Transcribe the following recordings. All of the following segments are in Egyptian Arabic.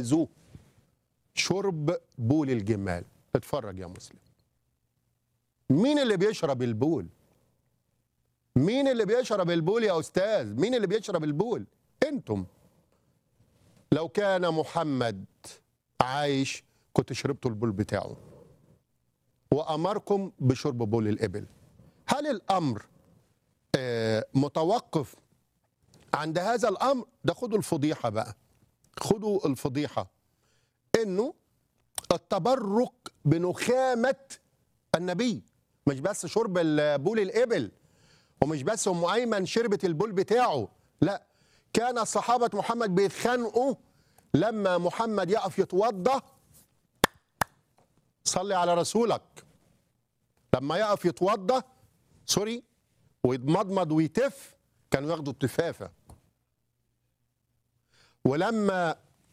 اجتازوا شرب بول الجمال اتفرج يا مسلم مين اللي بيشرب البول مين اللي بيشرب البول يا استاذ مين اللي بيشرب البول انتم لو كان محمد عايش كنت شربتوا البول بتاعه وامركم بشرب بول الابل هل الامر آه، متوقف عند هذا الامر ده خدوا الفضيحه بقى خدوا الفضيحه انه التبرك بنخامه النبي مش بس شرب ال- بول الابل ومش بس ام ايمن شربت البول بتاعه لا كان صحابه محمد بيتخانقوا لما محمد يقف يتوضا صلي على رسولك لما يقف يتوضا سوري ويتمضمض ويتف كانوا ياخدوا التفافه ولما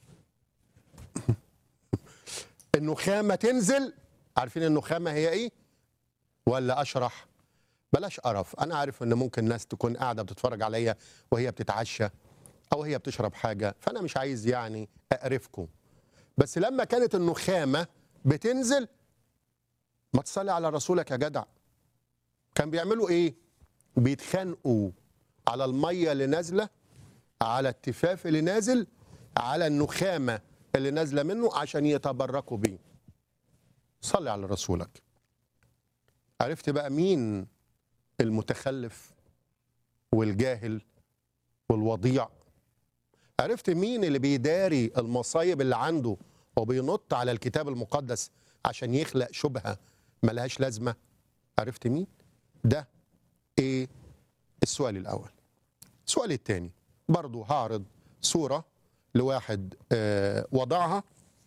النخامه تنزل عارفين النخامه هي ايه ولا اشرح بلاش قرف انا عارف ان ممكن ناس تكون قاعده بتتفرج عليا وهي بتتعشى او هي بتشرب حاجه فانا مش عايز يعني اقرفكم بس لما كانت النخامه بتنزل ما تصلي على رسولك يا جدع كان بيعملوا ايه بيتخانقوا على الميه اللي نازله على التفاف اللي نازل على النخامه اللي نازله منه عشان يتبركوا بيه صلي على رسولك عرفت بقى مين المتخلف والجاهل والوضيع عرفت مين اللي بيداري المصايب اللي عنده وبينط على الكتاب المقدس عشان يخلق شبهة ملهاش لازمة عرفت مين ده ايه السؤال الاول السؤال الثاني برضو هعرض صورة لواحد آه وضعها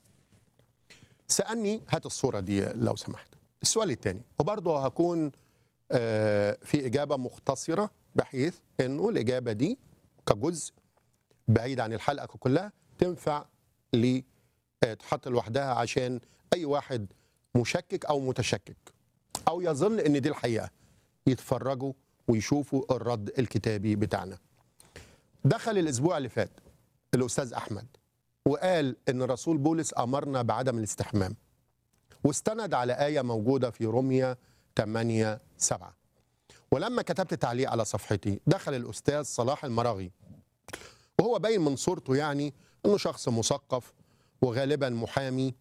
سألني هات الصورة دي لو سمحت السؤال الثاني وبرضه هكون آه، في إجابة مختصرة بحيث إنه الإجابة دي كجزء بعيد عن الحلقة كلها تنفع ل آه، تحط لوحدها عشان أي واحد مشكك أو متشكك أو يظن إن دي الحقيقة يتفرجوا ويشوفوا الرد الكتابي بتاعنا دخل الأسبوع اللي فات الأستاذ أحمد وقال إن رسول بولس أمرنا بعدم الاستحمام واستند على آية موجودة في روميا 8 7 ولما كتبت تعليق على صفحتي دخل الأستاذ صلاح المراغي وهو باين من صورته يعني أنه شخص مثقف وغالبا محامي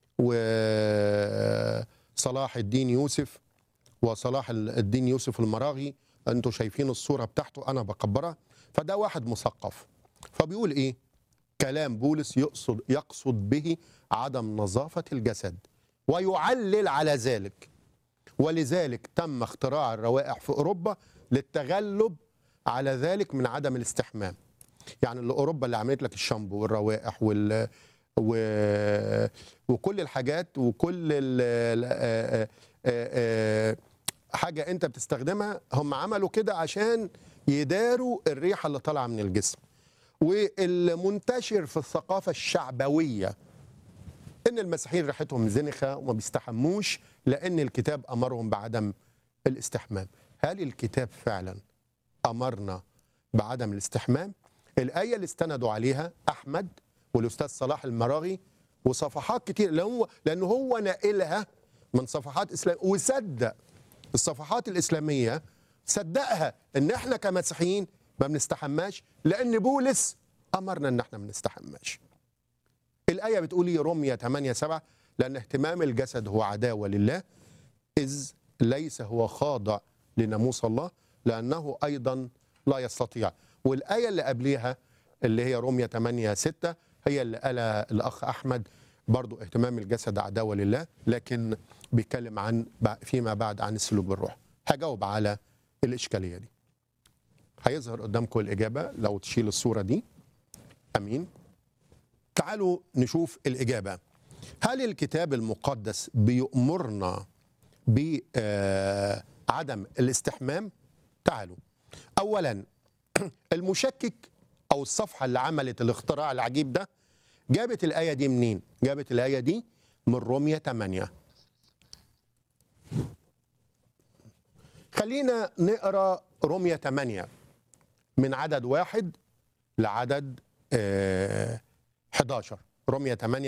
وصلاح الدين يوسف وصلاح الدين يوسف المراغي انتوا شايفين الصورة بتاعته أنا بكبرها فده واحد مثقف فبيقول إيه كلام بولس يقصد يقصد به عدم نظافة الجسد ويعلل على ذلك ولذلك تم اختراع الروائح في اوروبا للتغلب على ذلك من عدم الاستحمام يعني اللي اوروبا اللي عملت لك الشامبو والروائح وال و... وكل الحاجات وكل ال... ال- آ- آ- آ- آ- حاجه انت بتستخدمها هم عملوا كده عشان يداروا الريحه اللي طالعه من الجسم والمنتشر في الثقافه الشعبويه ان المسيحيين ريحتهم زنخه وما بيستحموش لان الكتاب امرهم بعدم الاستحمام هل الكتاب فعلا امرنا بعدم الاستحمام الايه اللي استندوا عليها احمد والاستاذ صلاح المراغي وصفحات كتير لان هو لان هو ناقلها من صفحات اسلام وصدق الصفحات الاسلاميه صدقها ان احنا كمسيحيين ما بنستحماش لان بولس امرنا ان احنا ما بنستحماش الآية بتقول إيه رومية 8 7 لأن اهتمام الجسد هو عداوة لله إذ ليس هو خاضع لناموس الله لأنه أيضا لا يستطيع والآية اللي قبليها اللي هي رومية 8 6 هي اللي قالها الأخ أحمد برضو اهتمام الجسد عداوة لله لكن بيتكلم عن فيما بعد عن السلوك بالروح هجاوب على الإشكالية دي هيظهر قدامكم الإجابة لو تشيل الصورة دي أمين تعالوا نشوف الإجابة هل الكتاب المقدس بيأمرنا بعدم الاستحمام تعالوا أولا المشكك أو الصفحة اللي عملت الاختراع العجيب ده جابت الآية دي منين جابت الآية دي من رومية 8 خلينا نقرأ رومية 8 من عدد واحد لعدد آه 11 رمية 8